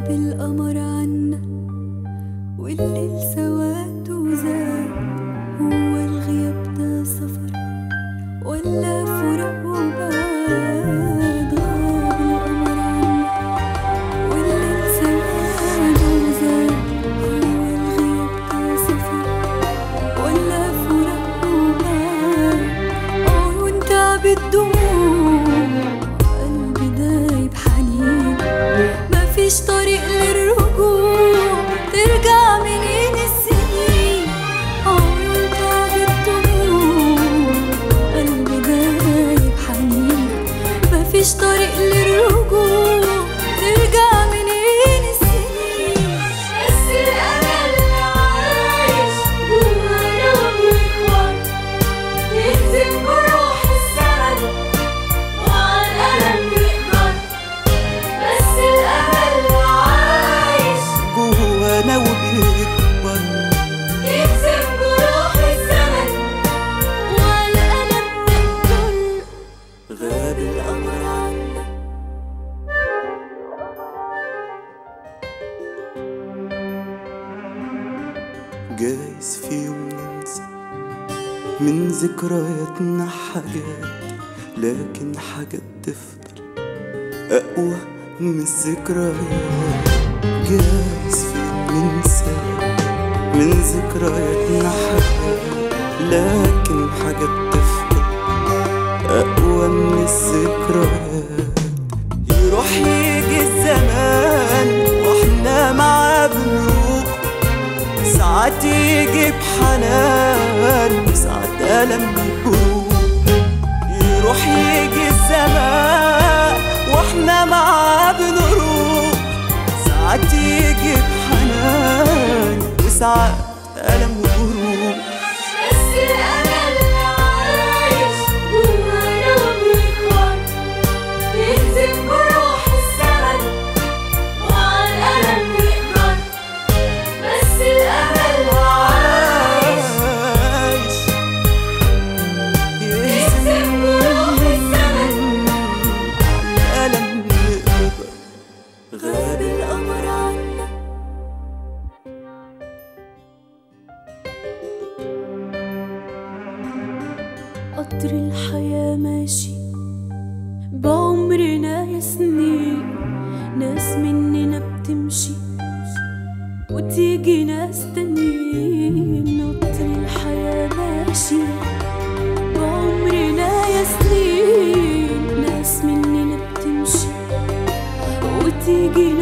غاب القمر عنا والليل سواد وزاد هو الغياب ده سفر ولا فراق وبعد غاب القمر عنا والليل سواد وزاد هو الغياب ده سفر ولا فراق وبعد اه وانت بالدموع قلبي دايب حنين مفيش طريق للرجوع ترجع منين السنين اه وانت بالدموع قلبي دايب حنين مفيش طريق للرجوع ترجع منين السنين بس الأمل عايش جوانا وبيكبر يهزم بروح الزمن وعلى الألم يقدر بس الأمل عايش جوانا وبيكبر يهزم بروح الزمن وعلى الألم نقدر غاب القمر عنا جايز في يوم ننسى من ذكرياتنا حاجات لكن حاجات تفضل أقوى من الذكريات جايز في يوم ننسى من ذكرياتنا حاجات لكن حاجات تفضل أقوى من الذكريات يروح يجي الزمان واحنا معاه بنروح ساعات يجي بحنان وساعات ألم بروح يروح يجي الزمان واحنا معاه بنروح ساعات يجي بحنان وساعات ألم وجروح بس الأمل عايش جوانا وبيكبر يهزم بروح الزمن وعلى الألم يقدر بس الأمل عايش عايش يهزم بروح الزمن الألم يقدر غاب القمر عنا قطر الحياة ماشي بعمرنا يا سنين ناس مننا بتمشي وتيجي ناس تانيين قطر الحياة ماشي بعمرنا يا سنين ناس مننا بتمشي وتيجي